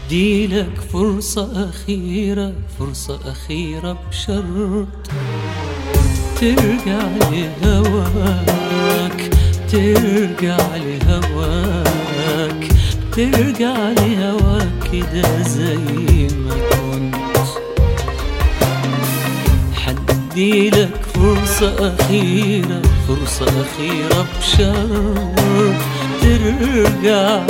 حديلك فرصة أخيرة فرصة أخيرة بشرط ترجع لهواك ترجع لهواك ترجع لهواك كده زي ما كنت حديلك فرصة أخيرة فرصة أخيرة بشرط ترجع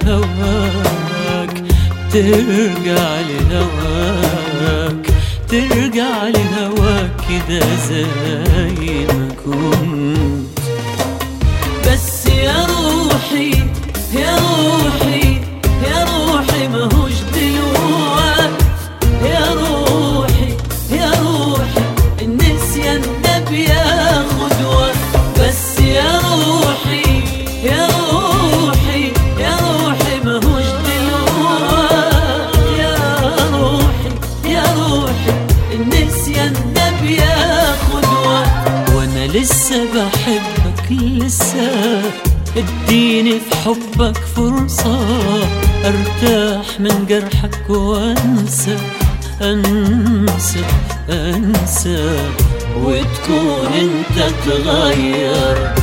لهواك ترجع لهواك ترجع لهواك كده زي ما كنت بس يا روحي يا روحي يا روحي ماهوش دلوقت يا روحي يا روحي النسيان ده بياخد وقت بس يا روحي يا روحي يا روحي ماهوش دلوقت يا روحي يا روحي النسيان ده بياخد وقت وانا لسه بحبك لسه اديني في حبك فرصة ارتاح من جرحك وانسى انسى انسى وتكون انت اتغيرت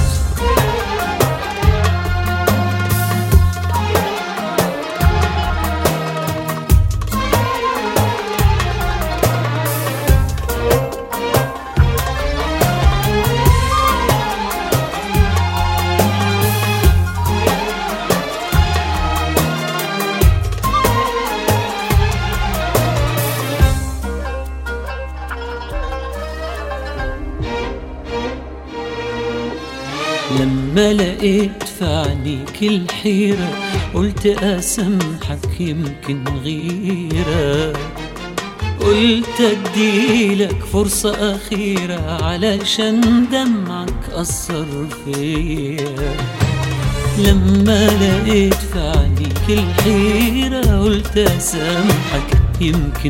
لما لقيت في عينيك الحيرة قلت أسامحك يمكن غيرة قلت أديلك فرصة أخيرة علشان دمعك أثر فيا لما لقيت في عينيك الحيرة قلت أسامحك يمكن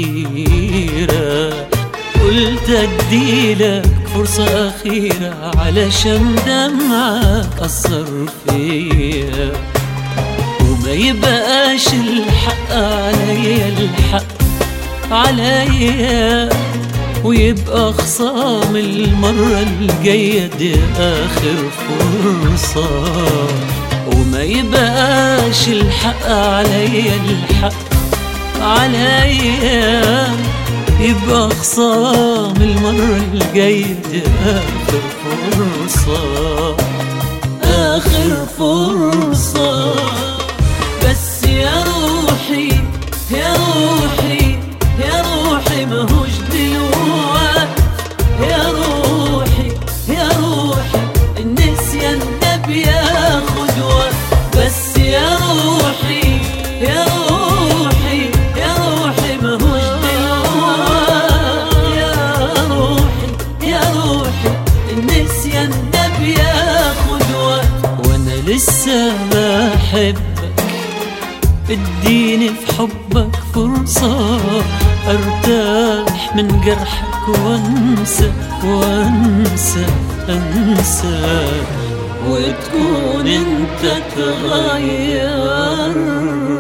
غيرة قلت أديلك فرصة أخيرة علشان دمعك أثر فيا وما يبقاش الحق عليا الحق عليا ويبقى خصام المرة الجاية دي آخر فرصة وما يبقاش الحق عليا الحق عليا يبقى خصام المرة الجاية دي آخر فرصة آخر فرصة بس يا روحي يا روحي يا روحي ماهوش دلوقت يا روحي يا روحي النسيان ده بياخد وقت بس يا روحي يا روحي يا روحي ماهوش دلوقت يا روحي يا روحي النسيان ده بياخد وقت وانا لسه بحبك اديني في حبك فرصة ارتاح من جرحك وانسى وانسى انسى وتكون انت تغير